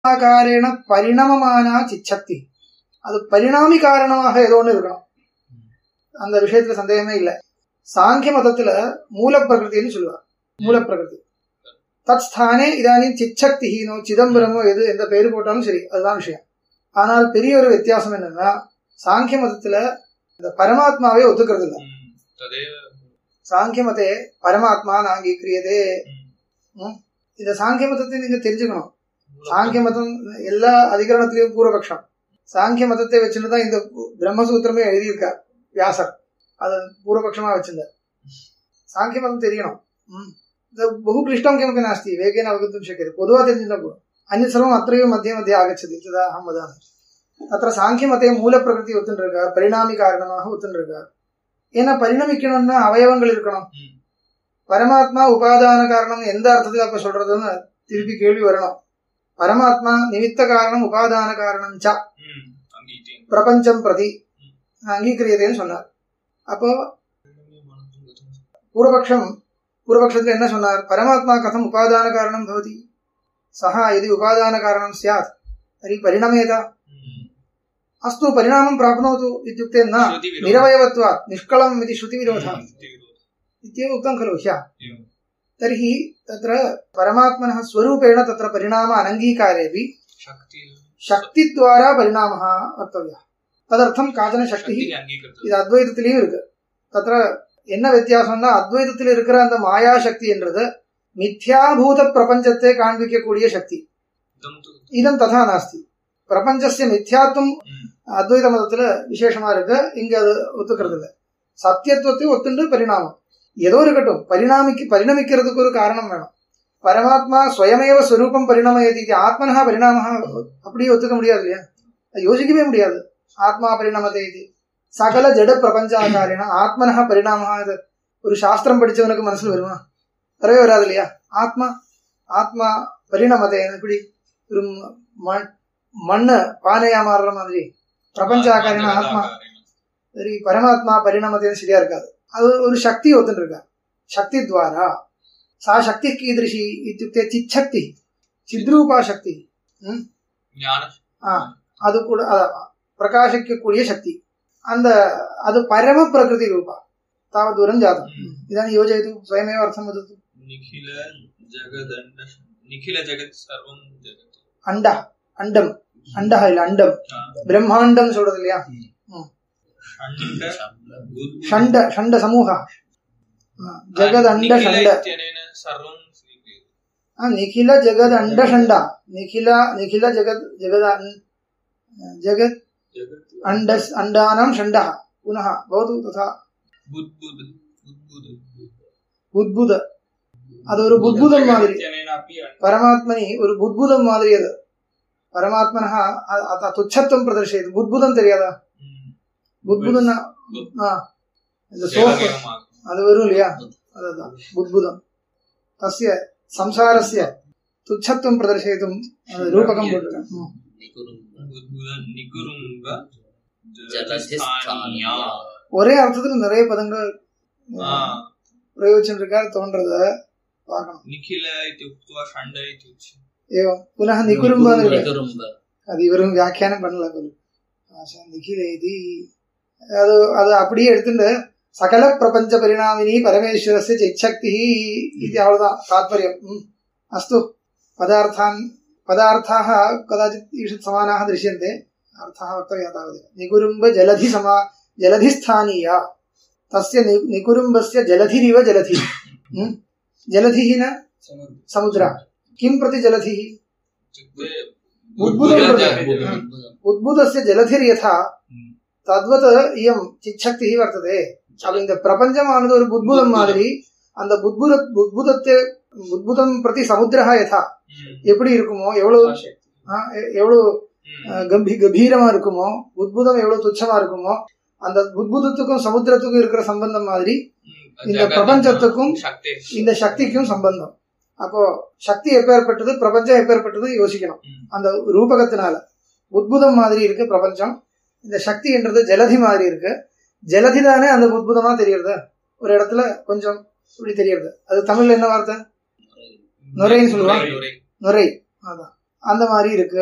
ஆகாரேன பரிணமமானா சிச்சக்தி அது பரிணாமி காரணமாக ஏதோ ஒன்று இருக்கணும் அந்த விஷயத்துல சந்தேகமே இல்லை சாங்கிய மதத்துல மூல பிரகிருதின்னு சொல்லுவார் மூல பிரகிருதி தத் ஸ்தானே இதானின் சிச்சக்திஹீனோ சிதம்பரமோ எது எந்த பேரு போட்டாலும் சரி அதுதான் விஷயம் ஆனால் பெரிய ஒரு வித்தியாசம் என்னன்னா சாங்கிய மதத்துல இந்த பரமாத்மாவே ஒத்துக்கிறது இல்லை तदेव சாங்கிய மதே பரமாத்மா நாங்கீக்கிரியதே இந்த சாங்கிய மதத்தை நீங்க தெரிஞ்சுக்கணும் சாங்கிய மதம் எல்லா அதிகரணத்திலையும் பூர்வபக்ஷம் சாங்கிய மதத்தை வச்சுட்டு தான் இந்த பிரம்மசூத்திரமே எழுதியிருக்கார் வியாசர் அது பூர்வபக்ஷமா வச்சிருந்தார் சாங்கிய மதம் தெரியணும் ம். இது बहु क्लिष्टं किमपि नास्ति वेगेन अवगन्तुं शक्यते பொதுவா தெரிஞ்சுட்டா போதும் अन्यत् सर्वम् अत्रैव मध्ये मध्ये आगच्छति तदा अहं वदामि तत्र சாங்கியமதே மூல பிரகிருதி ஒத்துன்னு இருக்கார் பரிணாமி காரணமாக ஒத்துன்னு இருக்கார் ஏன்னா பரிணமிக்கணும்னா அவயவங்கள் இருக்கணும் ம். பரமாத்மா உபாதான காரணம் எந்த அர்த்தத்தில் அப்ப சொல்றதுன்னு திருப்பி கேள்வி வரணும் பரமாத்மா நிமித்த காரணம் உபாதான காரணம் ச ம், அங்கீட்டி பிரபஞ்சம் பிரதி அங்கீகரியதேன்னு சொன்னார் அப்போ மனதும் கதம் பூர்வபக்ஷம் பூர்வபக்ஷத்துல என்ன சொன்னார் பரமாத்மா கதம் உபாதான காரணம் பவதி சஹா यदि உபாதான காரணம் स्यात् तर्हि परिणमेत ம். अस्तु परिणामं प्राप्नोतु इत्युक्ते न श्रुतिविरोधः। निरवयवत्वात् निष्कलम् इति श्रुतिविरोधः ம், श्रुतिविरोधः। इत्येव उक्तं खलु ह्यः एवं। तर्हि तत्र परमात्मनः स्वरूपेण तत्र परिणाम अनङ्गीकारेऽपि शक्ति शक्तिद्वारा परिणामः वक्तव्यः तदर्थं काचन शक्तिः शक्ति அங்கீகரித்தது இது அத்வைதத்திலையும் இருக்கு தத்திர என்ன வித்தியாசம்னா அத்வைதத்தில் இருக்கிற அந்த மாயா சக்தி என்றது மித்யாபூத பிரபஞ்சத்தை காண்பிக்கக்கூடிய சக்தி இதம் து இதம் ததா நாஸ்தி பிரபஞ்சஸ்ய மித்யாத்துவம் ம். அத்வைத மதத்துல விசேஷமா இருக்கு இங்க அது ஒத்துக்கிறது இல்ல சத்தியத்துவத்தை ஒத்துண்டு பரிணாமம் ஏதோ இருக்கட்டும் பரிணாமிக்கு பரிணமிக்கிறதுக்கு ஒரு காரணம் வேணும் பரமாத்மா ஸ்வயமேவ ஸ்வரூபம் பரிணமயதி இது ஆத்மனஹா பரிணாம அப்படியே ஒத்துக்க முடியாது இல்லையா அது யோசிக்கவே முடியாது ஆத்மா பரிணமத்தை இது சகல ஜட பிரபஞ்சாகாரினா ஆத்மனஹா பரிணாமஹா இது ஒரு சாஸ்திரம் படிச்சவனுக்கு மனசுல வருமா வரவே வராது இல்லையா ஆத்மா ஆத்மா பரிணமத்தை எப்படி ஒரு மண் மண்ணு பானையா மாறுற மாதிரி பிரபஞ்சாகாரினா ஆத்மா சரி பரமாத்மா பரிணாமத்தையும் சரியா இருக்காது அது ஒரு சக்தி ஒத்துட்டு இருக்கா சக்தி துவாரா சா சக்தி கீதృశி இத்தியுக்தே சிச்சக்தி சித்ரூபா சக்தி ம்? ஞான ஆ, அது கூட அத- பிரகாசிக்கக்கூடிய சக்தி அந்த அது பரம பிரகிருதி ரூபா தாவத் தூரம் ஜாதம் ம். இதானி யோஜயது ஸ்வயமேவ அर्थं वदतु நிఖில ஜகதண்ட நிఖில ஜெகத் சர்வம் ஜெகத் அண்டா அண்டம் அண்டா இல்ல அண்டம் ஆ. பிரம்மாண்டம் சொல்றது இல்லையா ஷண்ட புத்புத ஷண்ட ஷண்ட சமூக ஆ, ஜெகத் அண்ட நிఖில ஷண்ட இत्यनेन सर्वं स्वीक्रियते ಆ, ನಿಖಿಲ ಜಗದ್ ಅಂಡ ಷಂಡ ನಿಖಿಲ ನಿಖಿಲ ಜಗದ್ ಜಗದ ಅನ್- ಜಗತ್ जगत् ಅಂಡ ಅಂಡಾನಾಂ ಷಂಡ ಪುನಃ ಭವತು ತಥಾ बुद्बुद बुद्बुद புத்புத அது ஒரு புத்புதம் மாதிரி इत्यनेन अपि अण्ड- பரமாத்மனி ஒரு புத்புதம் மாதிரி அது பரமாத்மனः அ- அ- துச்சத்துவம் பிரதர்ஷயது புத்புதம் தெரியாதா ம். புத்புதம்னா ஆ, இந்த சோப்பு एवमागतम्। அது வரும் இல்லையா அதுதான் புத்புதம் தஸ்ய சம்சாரஸ்ய துச்சத்துவம் பிரதர்ஷயித்தும் அது ரூபகம் போட்டிருக்கேன் ம். बुद्बुद निकुरुम्ब ஜலதிஸ்தானியா. ஒரே அர்த்தத்துல நிறைய பதங்கள் ஆ. பிரயோஜனிருக்காரு தோன்றத பார்க்கணும் निखिल इति उक्त्वा षण्ड इति उच्यते ஏவம் புனः நிகுரும்பான்னு இருக்கு. நிகுரும்ப அது இவரும் வியாக்கியானம் பண்ணல போல ஆசா, நிகில இது அது அது அப்படியே எடுத்துட்டு சகல பிரபஞ்ச பரிணாமினி பரமேஸ்வரஸ்ய சிச்சக்தி இது அவ்வளவுதான் தாத்பரியம் ம். அஸ்து பதார்த்தான் பதாर्थाः कदाचित् ईषत् समानाः दृश्यन्ते अर्थः वक्तव्यः तावदेव निकुरुम्ब जलधि समा जलधिस्थानीया तस्य नि- निकुरुम्बस्य जलधिरिव जलधि म्? जलधिः न समुद्र किं प्रति जलधिः इत्युक्ते बुद्बुदं बुद्बुद प्रति जगत्। உத்புதஸ்ய ஜலதிர்யதா ம். தத்வத் இயம் சிச்சக்தி வர்த்ததே அப்ப இந்த பிரபஞ்சமானது ஒரு புத்புதம் மாதிரி அந்த புத்புத புத்புதத்தை புத்புதம் பிரதி சமுத்திரா யதா ம். எப்படி இருக்குமோ எவ்வளவு ஆ, எ- எவ்வளவு ம். ஆ, கம்பீ கம்பீரமா இருக்குமோ புத்புதம் எவ்வளவு துச்சமா இருக்குமோ அந்த புத்புதத்துக்கும் சமுத்திரத்துக்கும் இருக்கிற சம்பந்தம் மாதிரி ம். இந்த ஜகத் பிரபஞ்சத்துக்கும் சக்தி இந்த சக்திக்கும் சம்பந்தம் அப்போ சக்தி எப்பேற்பட்டது பிரபஞ்சம் எப்பேற்பட்டது யோசிக்கணும் ம். அந்த ரூபகத்தினால புத்புதம் மாதிரி இருக்கு பிரபஞ்சம் இந்த சக்தி என்றது ஜலதி மாதிரி இருக்கு ஜலதி தானே அந்த புத்புதமா தெரியறது ஒரு இடத்துல கொஞ்சம் இப்படி தெரியறது அது தமிழ்ல என்ன வார்த்தை நுரைன்னு சொல்லுவாங்க. நுரை. நுரை அதான் அந்த மாதிரி இருக்கு